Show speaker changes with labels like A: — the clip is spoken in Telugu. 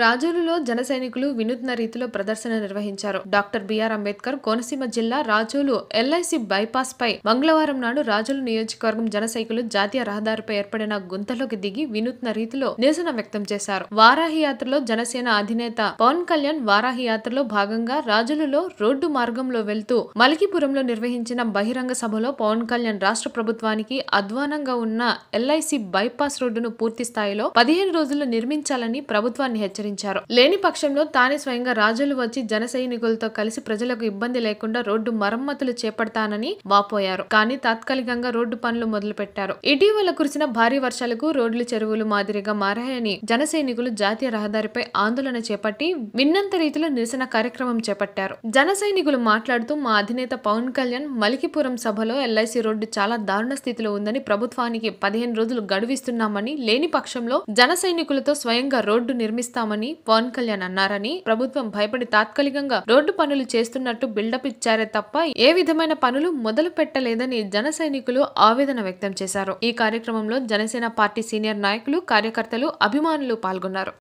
A: రాజోలులో జన సైనికులు వినూత్న రీతిలో ప్రదర్శన నిర్వహించారు డాక్టర్ బిఆర్ అంబేద్కర్ కోనసీమ జిల్లా రాజోలు ఎల్ఐసి బైపాస్ పై మంగళవారం నాడు రాజోలు నియోజకవర్గం జన సైనికులు జాతీయ రహదారిపై ఏర్పడిన గుంతలోకి దిగి వినూత్న రీతిలో నిరసన వ్యక్తం చేశారు వారాహి యాత్రలో జనసేన అధినేత పవన్ కళ్యాణ్ వారాహి యాత్రలో భాగంగా రాజులలో రోడ్డు మార్గంలో వెళ్తూ మలికిపురంలో నిర్వహించిన బహిరంగ సభలో పవన్ కళ్యాణ్ రాష్ట్ర ప్రభుత్వానికి అధ్వానంగా ఉన్న ఎల్ఐసి బైపాస్ రోడ్డును పూర్తి స్థాయిలో పదిహేను రోజుల్లో నిర్మించాలని ప్రభుత్వాన్ని హెచ్చరించారు లేని పక్షంలో తానే స్వయంగా రాజులు వచ్చి జన సైనికులతో కలిసి ప్రజలకు ఇబ్బంది లేకుండా రోడ్డు మరమ్మతులు చేపడతానని వాపోయారు కానీ తాత్కాలికంగా రోడ్డు పనులు మొదలుపెట్టారు ఇటీవల కురిసిన భారీ వర్షాలకు రోడ్లు చెరువులు మాదిరిగా మారాయని జన సైనికులు జాతీయ రహదారిపై ఆందోళన చేపట్టి విన్నంత రీతిలో నిరసన కార్యక్రమం చేపట్టారు జన సైనికులు మాట్లాడుతూ మా అధినేత పవన్ కళ్యాణ్ మలికిపురం సభలో ఎల్ఐసి రోడ్డు చాలా దారుణ స్థితిలో ఉందని ప్రభుత్వానికి పదిహేను రోజులు గడువిస్తున్నామని లేని పక్షంలో జన సైనికులతో స్వయంగా రోడ్డు నిర్మిస్తామని పవన్ కళ్యాణ్ అన్నారని ప్రభుత్వం భయపడి తాత్కాలికంగా రోడ్డు పనులు చేస్తున్నట్టు బిల్డప్ ఇచ్చారే తప్ప ఏ విధమైన పనులు మొదలు పెట్టలేదని జన సైనికులు ఆవేదన వ్యక్తం చేశారు ఈ కార్యక్రమంలో జనసేన పార్టీ సీనియర్ నాయకులు కార్యకర్తలు అభిమానులు పాల్గొన్నారు